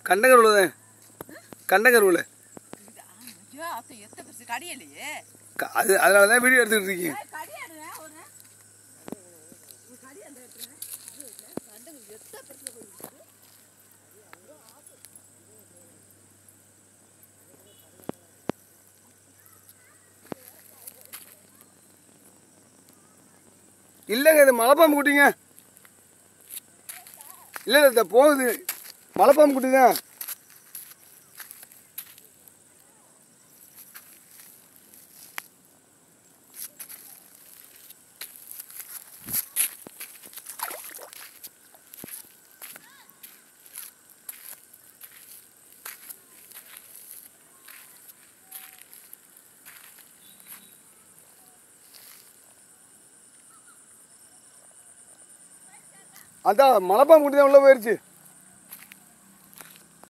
கண்டங்கருவில் தான் கண்டங்கருவில் இது, ஆ, ஐயோ, அத்தை எத்த பெருசு கடியலையே அது அதனால தான் வீடியோ எடுத்துக்கிட்டு இருக்கீங்க கடியாடுங்க ஒரு ஒரு கடி அந்த இடத்துல கண்டங்க எத்த பெருசு போயிருக்கு இல்லைங்க இது மலைப்பாம்பு குட்டிங்க இல்லை இல்லை இந்த போகுது மலைப்பாம்பு குட்டி தான் அதான் மலைப்பாம்பு குட்டி தான் உள்ளே போயிடுச்சு